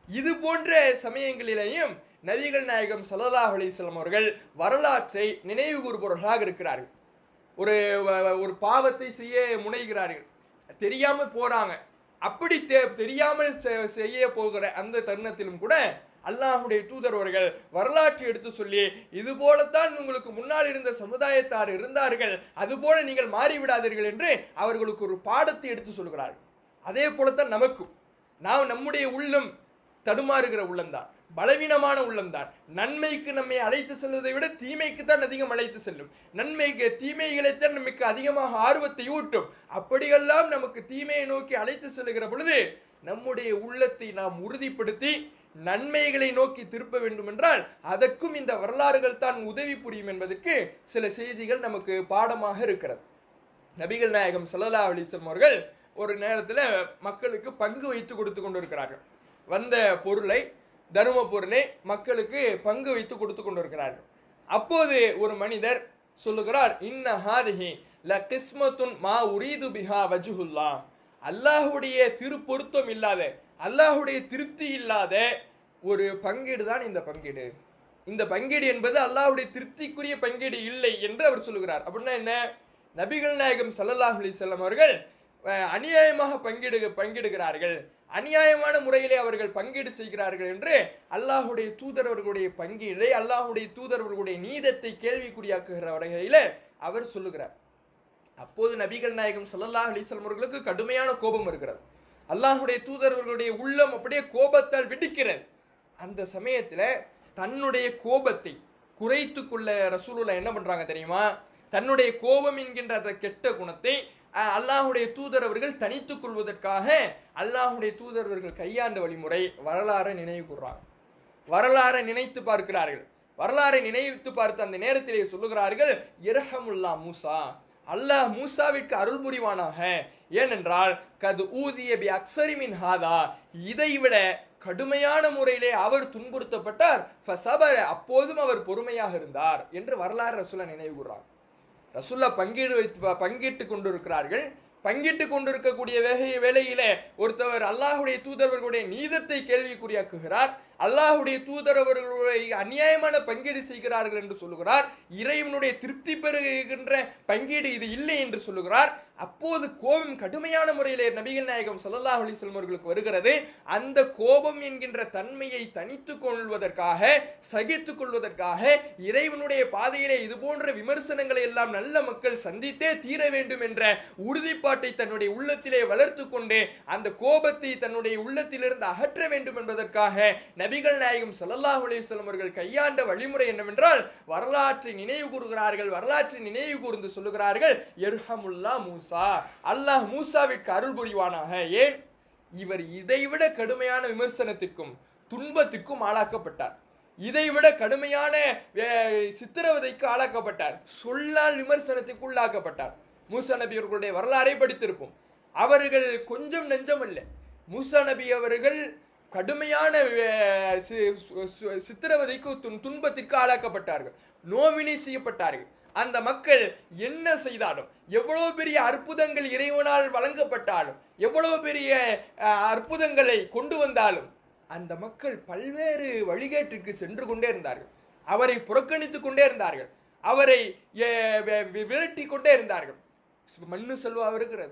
இது போன்ற சமயங்களிலேயும் நபிகள் நாயகம் ஸல்லல்லாஹு அலைஹி வஸல்லம் அவர்கள் வரலாற்றை நினைவு கூறுபவர்களாக இருக்கிறார்கள் ஒரு வ- ஒரு பாவத்தை செய்ய முனைகிறார்கள் தெரியாம போறாங்க அப்படி தெ- தெரியாமல் செ- செய்ய போகிற அந்த தருணத்திலும் கூட அல்லாஹ்வுடைய தூதர் அவர்கள் வரலாற்றை எடுத்து சொல்லி இது போலத்தான் உங்களுக்கு முன்னால் இருந்த சமுதாயத்தார் இருந்தார்கள் அதுபோல நீங்கள் மாறிவிடாதீர்கள் என்று அவர்களுக்கு ஒரு பாடத்தை எடுத்து சொல்கிறார்கள் அதே போலத்தான் நமக்கும் நாம் நம்முடைய உள்ளம் தடுமாறுகிற உள்ளம்தான் பலவீனமான உள்ளம்தான் நன்மைக்கு நம்மை அழைத்து செல்வதை விட தீமைக்கு தான் அதிகம் அழைத்து செல்லும் நன்மைக்கு தீமைகளைத்தான் நமக்கு அதிகமாக ஆர்வத்தை ஊட்டும் அப்படியெல்லாம் நமக்கு தீமையை நோக்கி அழைத்து செல்லுகிற பொழுது நம்முடைய உள்ளத்தை நாம் உறுதிப்படுத்தி நன்மைகளை நோக்கி திருப்ப வேண்டும் என்றால் அதற்கும் இந்த வரலாறுகள் தான் உதவி புரியும் என்பதற்கு சில செய்திகள் நமக்கு பாடமாக இருக்கிறது நபிகள் நாயகம் ஸல்லல்லாஹு அலைஹி வஸல்லம் அவர்கள் ஒரு நேரத்தில் மக்களுக்கு பங்கு வைத்து கொடுத்து கொண்டிருக்கிறார்கள் வந்த பொருளை தரும பொருளை மக்களுக்கு பங்கு வைத்து கொடுத்து கொண்டிருக்கிறார்கள் அப்போது ஒரு மனிதர் சொல்லுகிறார் இன்ன ஹாதிஹி ல கிஸ்மத்துன் மா உரீது பிஹா வஜுஹுல்லா அல்லாஹ்வுடைய திருப்பொருத்தம் இல்லாத அல்லாஹ்வுடைய திருப்தி இல்லாத ஒரு பங்கீடு தான் இந்த பங்கீடு இந்த பங்கீடு என்பது அல்லாஹ்வுடைய திருப்திக்குரிய பங்கீடு இல்லை என்று அவர் சொல்லுகிறார் அப்படின்னா என்ன நபிகள் நாயகம் ஸல்லல்லாஹு அலைஹி வஸல்லம் அவர்கள் அஹ், அநியாயமாக பங்கிடு பங்கிடுகிறார்கள் அநியாயமான முறையிலே அவர்கள் பங்கீடு செய்கிறார்கள் என்று அல்லாஹ்வுடைய தூதர் அவர்களுடைய பங்கீடை அல்லாஹ்வுடைய தூதர் அவர்களுடைய நீதத்தை கேள்விக்குறியாக்குகிற வகையில அவர் சொல்லுகிறார் அப்போது நபிகள் நாயகம் ஸல்லல்லாஹு அலைஹி வஸல்லம் அவர்களுக்கு கடுமையான கோபம் இருக்கிறது அல்லாஹ்வுடைய தூதர்களுடைய உள்ளம் அப்படியே கோபத்தால் வெடிக்கிறது அந்த சமயத்துல தன்னுடைய கோபத்தை குறைத்து கொள்ள ரசூலுல்லா என்ன பண்றாங்க தெரியுமா தன்னுடைய கோபம் என்கின்ற அந்த கெட்ட குணத்தை அஹ், அல்லாஹ்வுடைய தூதர் அவர்கள் தனித்துக் கொள்வதற்காக அல்லாஹ்வுடைய தூதர் அவர்கள் கையாண்ட வழிமுறை வரலாறை நினைவு கூர்றாங்க வரலாறை நினைத்து பார்க்கிறார்கள் வரலாறை நினைத்து பார்த்து அந்த நேரத்திலே சொல்லுகிறார்கள் இரஹமுல்லா மூசா அல்லாஹ் மூசாவிற்கு அருள் புரிவானாக ஏனென்றால் கது ஊதிய பி அக்ஸரிமின் ஹாதா இதைவிட கடுமையான முறையிலே அவர் துன்புறுத்தப்பட்டார் ஃபசபர அப்போதும் அவர் பொறுமையாக இருந்தார் என்று வரலாறு ரசூலா நினைவு கூர்றார் ரசுல்லா பங்கீடு வைத்து பங்கிட்டு கொண்டிருக்கிறார்கள் பங்கிட்டு கொண்டிருக்கக்கூடிய வேகை வேளையிலே ஒருத்தவர் அல்லாஹுடைய தூதரவர்களுடைய நீதத்தை கேள்விக்குறியாக்குகிறார் அல்லாஹுடைய தூதரவர்களுடைய அநியாயமான பங்கீடு செய்கிறார்கள் என்று சொல்லுகிறார் இறைவனுடைய திருப்தி பெறுகின்ற பங்கீடு இது இல்லை என்று சொல்லுகிறார் அப்போது கோபம் கடுமையான முறையிலே நபிகள் நாயகம் ஸல்லல்லாஹு அலைஹி வஸல்லம் அவர்களுக்கு வருகிறது அந்த கோபம் என்கின்ற தன்மையை தனித்துக் கொள்வதற்காக சகித்துக் கொள்வதற்காக இறைவனுடைய பாதையிலே இது போன்ற விமர்சனங்களை எல்லாம் நல்ல மக்கள் சந்தித்தே தீர வேண்டும் என்ற உறுதிப்பாட்டை தன்னுடைய உள்ளத்திலே வளர்த்து கொண்டு அந்த கோபத்தை தன்னுடைய உள்ளத்திலிருந்து அகற்ற வேண்டும் என்பதற்காக நபிகள் நாயகம் ஸல்லல்லாஹு அலைஹி வஸல்லம் அவர்கள் கையாண்ட வழிமுறை என்னவென்றால் வரலாற்றை நினைவு கூறுகிறார்கள் வரலாற்றை நினைவு கூர்ந்து சொல்லுகிறார்கள் எர்ஹமுல்லா மூசா அல்லாஹ் மூசாவிற்கு அருள் புரிவானாக ஏன் இவர் இதைவிட கடுமையான விமர்சனத்திற்கும் துன்பத்திற்கும் ஆளாக்கப்பட்டார் இதைவிட கடுமையான அஹ், சித்திரவதைக்கு ஆளாக்கப்பட்டார் சொல்லால் விமர்சனத்துக்கு உள்ளாக்கப்பட்டார் மூசா நபி அவர்களுடைய வரலாறை படித்திருப்போம் அவர்கள் கொஞ்சம் நெஞ்சம் அல்ல மூசா நபி அவர்கள் கடுமையான அஹ், சி- சு- சு- சித்திரவதைக்கு துன்- துன்பத்திற்கு ஆளாக்கப்பட்டார்கள் நோவினை செய்யப்பட்டார்கள் அந்த மக்கள் என்ன செய்தாலும் எவ்வளவு பெரிய அற்புதங்கள் இறைவனால் வழங்கப்பட்டாலும் எவ்வளவு பெரிய அஹ், அற்புதங்களை கொண்டு வந்தாலும் அந்த மக்கள் பல்வேறு வழிகேட்டிற்கு சென்று கொண்டே இருந்தார்கள் அவரை புறக்கணித்துக் கொண்டே இருந்தார்கள் அவரை அஹ், வி- வி- விரட்டி கொண்டே இருந்தார்கள் மண்ணு செல்வா இருக்கிறது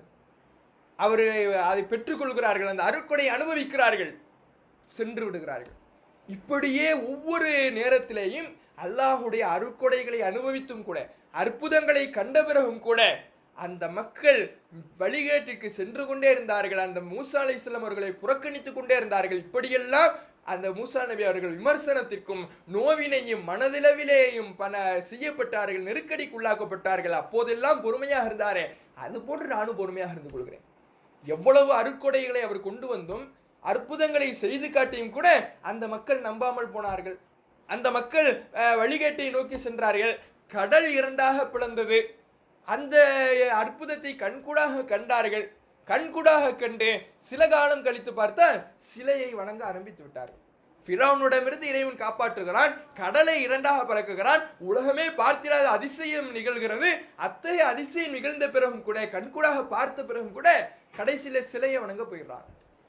அவர் அதை பெற்றுக்கொள்கிறார்கள் அந்த அருட்கொடை அனுபவிக்கிறார்கள் சென்று விடுகிறார்கள் இப்படியே ஒவ்வொரு நேரத்திலேயும் அல்லாஹுடைய அருட்கொடைகளை அனுபவித்தும் கூட அற்புதங்களை கண்ட பிறகும் கூட அந்த மக்கள் வழிகேட்டிற்கு சென்று கொண்டே இருந்தார்கள் அந்த மூசா அலைஹிஸ்ஸலாம் அவர்களை புறக்கணித்துக் கொண்டே இருந்தார்கள் இப்படியெல்லாம் அந்த மூசா நபி அவர்கள் விமர்சனத்திற்கும் நோவினையும் மனதிலவிலேயும் பல செய்யப்பட்டார்கள் நெருக்கடிக்குள்ளாக்கப்பட்டார்கள் அப்போதெல்லாம் பொறுமையாக இருந்தாரே அது போன்று நானும் பொறுமையாக இருந்து கொள்கிறேன் எவ்வளவு அருட்கொடைகளை அவர் கொண்டு வந்தும் அற்புதங்களை செய்து காட்டியும் கூட அந்த மக்கள் நம்பாமல் போனார்கள் அந்த மக்கள் அஹ், வழிகேட்டை நோக்கி சென்றார்கள் கடல் இரண்டாக பிளந்தது அந்த அற்புதத்தை கண்கூடாக கண்டார்கள் கண்கூடாக கண்டு சில காலம் கழித்து பார்த்தால் சிலையை வணங்க ஆரம்பித்து விட்டார்கள் ஃபிரௌனிடமிருந்து இறைவன் காப்பாற்றுகிறான் கடலை இரண்டாக பறக்குகிறான் உலகமே பார்த்திராத அதிசயம் நிகழ்கிறது அத்தகைய அதிசயம் நிகழ்ந்த பிறகும் கூட கண்கூடாக பார்த்த பிறகும் கூட கடைசியில சிலையை வணங்க போயிடுறான்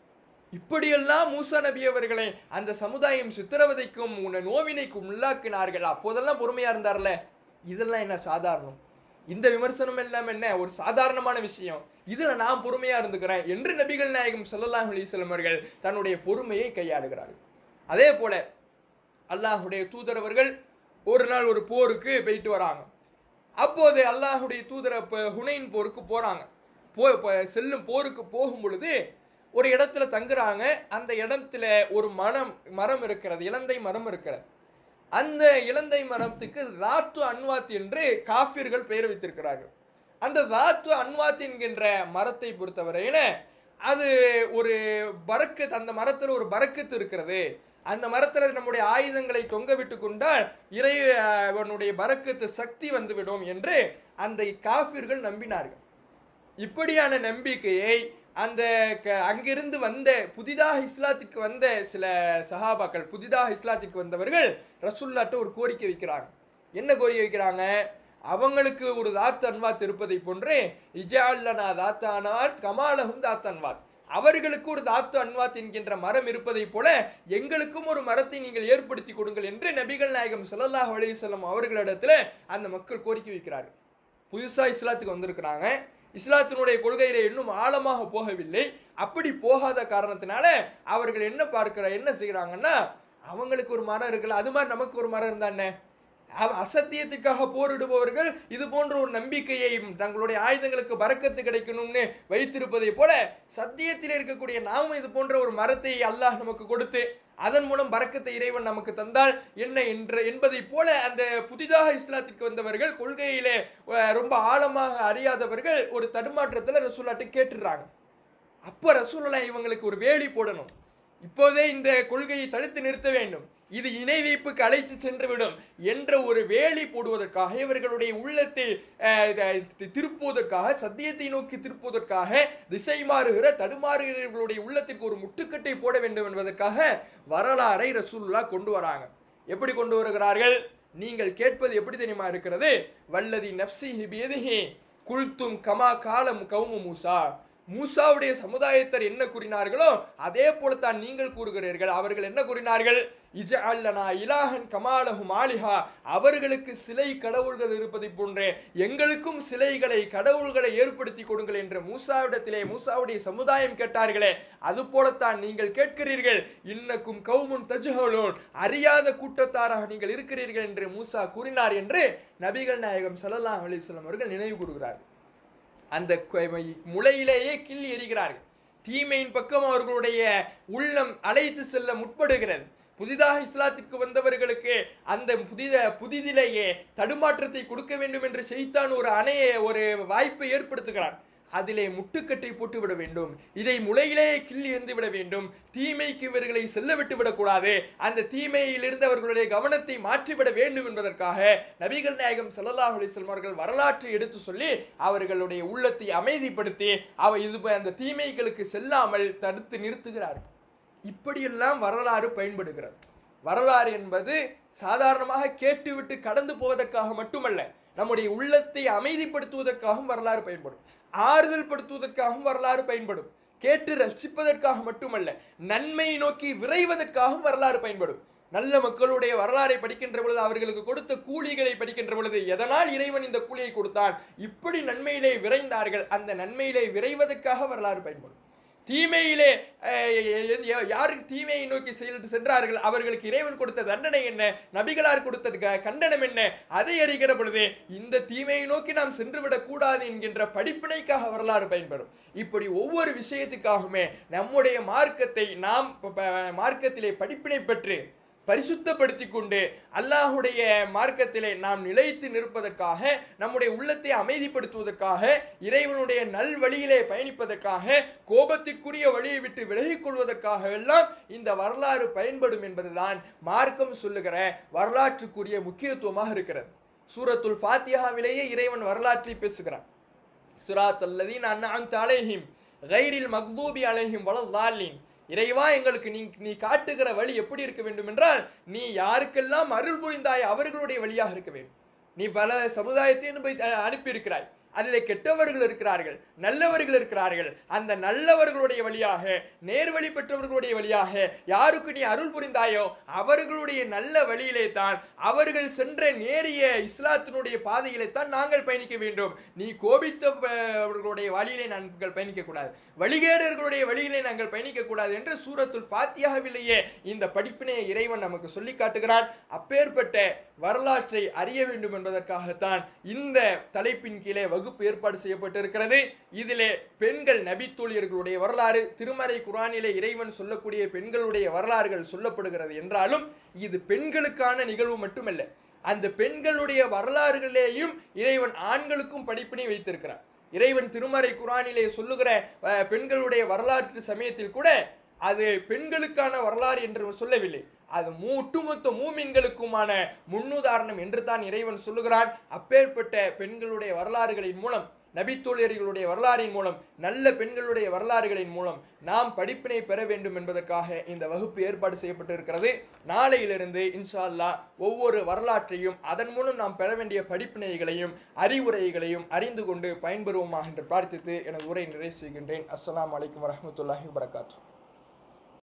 இப்படியெல்லாம் மூசா நபி அவர்களை அந்த சமுதாயம் சித்திரவதைக்கும் உன்னை நோவினைக்கும் உள்ளாக்கினார்கள் அப்போதெல்லாம் பொறுமையா இருந்தார்ல இதெல்லாம் என்ன சாதாரணம் இந்த விமர்சனம் எல்லாம் என்ன ஒரு சாதாரணமான விஷயம் இதுல நான் பொறுமையா இருந்துக்கிறேன் என்று நபிகள் நாயகம் ஸல்லல்லாஹு அலைஹி வஸல்லம் அவர்கள் தன்னுடைய பொறுமையை கையாளுகிறார்கள் அதே போல அல்லாஹுடைய தூதரவர்கள் ஒரு நாள் ஒரு போருக்கு போயிட்டு வராங்க அப்போது அல்லாஹுடைய தூதர் அப்ப ஹுனைன் போருக்கு போறாங்க போ ப- செல்லும் போருக்கு போகும் பொழுது ஒரு இடத்துல தங்குறாங்க அந்த இடத்துல ஒரு மரம் மரம் இருக்கிறது இலந்தை மரம் இருக்கிறது அந்த இலந்தை மரத்துக்கு ராத்து அன்வாத் என்று காஃபிர்கள் பெயர் வைத்திருக்கிறார்கள் அந்த ராத்து அன்வாத் என்கின்ற மரத்தை பொறுத்தவரையில அது ஒரு பரக்கத் அந்த மரத்துல ஒரு பரக்கத்து இருக்கிறது அந்த மரத்துல நம்முடைய ஆயுதங்களை தொங்க விட்டு கொண்டால் இறைவனுடைய பரக்கத்து சக்தி வந்துவிடும் என்று அந்த காஃபிர்கள் நம்பினார்கள் இப்படியான நம்பிக்கையை அந்த க- அங்கிருந்து வந்த புதிதாக இஸ்லாத்துக்கு வந்த சில சஹாபாக்கள் புதிதாக இஸ்லாத்துக்கு வந்தவர்கள் ரசுல்லாட்ட ஒரு கோரிக்கை வைக்கிறாங்க என்ன கோரிக்கை வைக்கிறாங்க அவங்களுக்கு ஒரு தாத் அன்வாத் இருப்பதை போன்று இஜால்லனா தாத் அன்வாத் கமாலஹும் தாத் அன்வாத் அவர்களுக்கு ஒரு தாத்து அன்வாத் என்கின்ற மரம் இருப்பதை போல எங்களுக்கும் ஒரு மரத்தை நீங்கள் ஏற்படுத்தி கொடுங்கள் என்று நபிகள் நாயகம் ஸல்லல்லாஹு அலைஹி வஸல்லம் அவர்களிடத்துல அந்த மக்கள் கோரிக்கை வைக்கிறார்கள் புதுசா இஸ்லாத்துக்கு வந்திருக்கிறாங்க இஸ்லாத்தினுடைய கொள்கையில இன்னும் ஆழமாக போகவில்லை அப்படி போகாத காரணத்தினால அவர்கள் என்ன பார்க்கிற என்ன செய்யறாங்கன்னா அவங்களுக்கு ஒரு மரம் இருக்குல்ல அது மாதிரி நமக்கு ஒரு மரம் இருந்தானே அவ- அசத்தியத்துக்காக போரிடுபவர்கள் இது போன்ற ஒரு நம்பிக்கையை தங்களுடைய ஆயுதங்களுக்கு பறக்கத்து கிடைக்கணும்னு வைத்திருப்பதை போல சத்தியத்தில் இருக்கக்கூடிய நாமும் இது போன்ற ஒரு மரத்தை அல்லாஹ் நமக்கு கொடுத்து அதன் மூலம் பறக்கத்தை இறைவன் நமக்கு தந்தால் என்ன என்ற என்பதை போல அந்த புதிதாக இஸ்லாத்திற்கு வந்தவர்கள் கொள்கையிலே அஹ், ரொம்ப ஆழமாக அறியாதவர்கள் ஒரு தடுமாற்றத்துல ரசூலாட்டு கேட்டுடுறாங்க அப்ப ரசூலுல்லாஹ் இவங்களுக்கு ஒரு வேலி போடணும் இப்போதே இந்த கொள்கையை தடுத்து நிறுத்த வேண்டும் இது இணை வைப்புக்கு அழைத்து சென்றுவிடும் என்ற ஒரு வேலி போடுவதற்காக இவர்களுடைய உள்ளத்தை அஹ், இத- தி- திருப்புவதற்காக சத்தியத்தை நோக்கி திருப்புவதற்காக திசை மாறுகிற தடுமாறுகிறவர்களுடைய உள்ளத்திற்கு ஒரு முட்டுக்கட்டை போட வேண்டும் என்பதற்காக வரலாறை ரசூலுல்லா கொண்டு வராங்க எப்படி கொண்டு வருகிறார்கள் நீங்கள் கேட்பது எப்படி தெரியுமா இருக்கிறது வல்லதி நப்சி பியதிஹி குல்தும் கமா காலம் கவுமு மூசா மூசாவுடைய சமுதாயத்தர் என்ன கூறினார்களோ அதே போலத்தான் நீங்கள் கூறுகிறீர்கள் அவர்கள் என்ன கூறினார்கள் இஜஅல்லனா இலாஹன் கமாலஹும் ஆலிஹா அவர்களுக்கு சிலை கடவுள்கள் இருப்பதை போன்றே எங்களுக்கும் சிலைகளை கடவுள்களை ஏற்படுத்தி கொடுங்கள் என்று மூசாவிடத்திலே மூசாவுடைய சமுதாயம் கேட்டார்களே அது போலத்தான் நீங்கள் கேட்கிறீர்கள் இன்னக்கும் கவுமுன் தஜ்ஹலூன் அறியாத கூட்டத்தாராக நீங்கள் இருக்கிறீர்கள் என்று மூசா கூறினார் என்று நபிகள் நாயகம் ஸல்லல்லாஹு அலைஹி வஸல்லம் அவர்கள் நினைவு கூறுகிறார்கள் அந்த கு- முளையிலேயே கிள்ளி எறிகிறார்கள் தீமையின் பக்கம் அவர்களுடைய உள்ளம் அழைத்து செல்ல முற்படுகிறது புதிதாக இஸ்லாத்திற்கு வந்தவர்களுக்கு அந்த புதித புதிதிலேயே தடுமாற்றத்தை கொடுக்க வேண்டும் என்று செய்தான் ஒரு அணைய ஒரு வாய்ப்பை ஏற்படுத்துகிறான் அதிலே முட்டுக்கட்டை போட்டு விட வேண்டும் இதை முளையிலேயே கிள்ளி எறிந்து விட வேண்டும் தீமைக்கு இவர்களை செல்ல விட்டு விடக்கூடாது அந்த தீமையிலிருந்து அவர்களுடைய கவனத்தை மாற்றிவிட வேண்டும் என்பதற்காக நபிகள் நாயகம் ஸல்லல்லாஹு அலைஹி வஸல்லம் அவர்கள் வரலாற்றை எடுத்து சொல்லி அவர்களுடைய உள்ளத்தை அமைதிப்படுத்தி அவ இது அந்த தீமைகளுக்கு செல்லாமல் தடுத்து நிறுத்துகிறார்கள் இப்படியெல்லாம் வரலாறு பயன்படுகிறது வரலாறு என்பது சாதாரணமாக கேட்டுவிட்டு கடந்து போவதற்காக மட்டுமல்ல நம்முடைய உள்ளத்தை அமைதிப்படுத்துவதற்காகவும் வரலாறு பயன்படும் ஆறுதல் படுத்துவதற்காகவும் வரலாறு பயன்படும் கேட்டு ரசிப்பதற்காக மட்டுமல்ல நன்மை நோக்கி விரைவதற்காகவும் வரலாறு பயன்படும் நல்ல மக்களுடைய வரலாறை படிக்கின்ற பொழுது அவர்களுக்கு கொடுத்த கூலிகளை படிக்கின்ற பொழுது எதனால் இறைவன் இந்த கூலியை கொடுத்தான் இப்படி நன்மையிலே விரைந்தார்கள் அந்த நன்மையிலே விரைவதற்காக வரலாறு பயன்படும் தீமையிலே அஹ், எ- எ- யாருக்கு தீமையை நோக்கி செல்~ சென்றார்கள் அவர்களுக்கு இறைவன் கொடுத்த தண்டனை என்ன நபிகளார் கொடுத்த க- கண்டனம் என்ன அதை அறிகிற பொழுது இந்த தீமையை நோக்கி நாம் சென்று விடக் கூடாது என்கின்ற படிப்பினைக்காக வரலாறு பயன்படும் இப்படி ஒவ்வொரு விஷயத்துக்காகவுமே நம்முடைய மார்க்கத்தை நாம் ப- ப- மார்க்கத்திலே படிப்பினை பெற்று பரிசுத்தப்படுத்தி கொண்டு அல்லாஹுடைய மார்க்கத்திலே நாம் நிலைத்து நிற்பதற்காக நம்முடைய உள்ளத்தை அமைதிப்படுத்துவதற்காக இறைவனுடைய நல் வழியிலே பயணிப்பதற்காக கோபத்திற்குரிய வழியை விட்டு விலகிக் கொள்வதற்காக எல்லாம் இந்த வரலாறு பயன்படும் என்பதுதான் மார்க்கம் சொல்லுகிற வரலாற்றுக்குரிய முக்கியத்துவமாக இருக்கிறது சூரத்துல் ஃபாத்தியாவிலேயே இறைவன் வரலாற்றை பேசுகிறான் சிராத் அல்லதீன் அன்அம்த அலைஹிம் கைரில் மக்தூபி அலைஹிம் வலல்லாலின் இறைவா எங்களுக்கு நீ நீ காட்டுகிற வழி எப்படி இருக்க வேண்டும் என்றால் நீ யாருக்கெல்லாம் அருள் புரிந்தாய் அவர்களுடைய வழியாக இருக்க வேண்டும் நீ பல சமுதாயத்தை அனுப்பி அனுப்பியிருக்கிறாய் அதிலே கெட்டவர்கள் இருக்கிறார்கள் நல்லவர்கள் இருக்கிறார்கள் அந்த நல்லவர்களுடைய வழியாக நேர்வழி பெற்றவர்களுடைய வழியாக யாருக்கு நீ அருள் புரிந்தாயோ அவர்களுடைய நல்ல வழியிலே தான் அவர்கள் சென்ற நேரிய இஸ்லாத்தினுடைய பாதையிலே தான் நாங்கள் பயணிக்க வேண்டும் நீ கோபித்தவர்களுடைய வழியிலே நாங்கள் பயணிக்க கூடாது வழிகேடர்களுடைய வழியிலே நாங்கள் பயணிக்க கூடாது என்று சூரத்துல் ஃபாத்தியாவிலேயே இந்த படிப்பினை இறைவன் நமக்கு சொல்லி காட்டுகிறான் அப்பேற்பட்ட வரலாற்றை அறிய வேண்டும் என்பதற்காகத்தான் இந்த தலைப்பின் கீழே வகுப்பு ஏற்பாடு செய்யப்பட்டிருக்கிறது இதிலே பெண்கள் நபித்தோழியர்களுடைய வரலாறு திருமறை குரானிலே இறைவன் சொல்லக்கூடிய பெண்களுடைய வரலாறுகள் சொல்லப்படுகிறது என்றாலும் இது பெண்களுக்கான நிகழ்வு மட்டுமல்ல அந்த பெண்களுடைய வரலாறுகளிலேயும் இறைவன் ஆண்களுக்கும் படிப்பினை வைத்திருக்கிறார் இறைவன் திருமறை குரானிலே சொல்லுகிற அஹ், பெண்களுடைய வரலாற்று சமயத்தில் கூட அது பெண்களுக்கான வரலாறு என்று சொல்லவில்லை அது மூ ஒட்டுமொத்த மூமின்களுக்குமான முன்னுதாரணம் என்று தான் இறைவன் சொல்லுகிறான் அப்பேற்பட்ட பெண்களுடைய வரலாறுகளின் மூலம் நபித்தோழியர்களுடைய வரலாறின் மூலம் நல்ல பெண்களுடைய வரலாறுகளின் மூலம் நாம் படிப்பினை பெற வேண்டும் என்பதற்காக இந்த வகுப்பு ஏற்பாடு செய்யப்பட்டிருக்கிறது நாளையிலிருந்து இன்ஷா அல்லாஹ் ஒவ்வொரு வரலாற்றையும் அதன் மூலம் நாம் பெற வேண்டிய படிப்பினைகளையும் அறிவுரைகளையும் அறிந்து கொண்டு பயன்பெறுவோமாக என்று பிரார்த்தித்து எனது உரை நிறைவு செய்கின்றேன் அஸ்ஸலாமு அலைக்கும் வரஹ்மத்துல்லாஹி வபரகாத்துஹு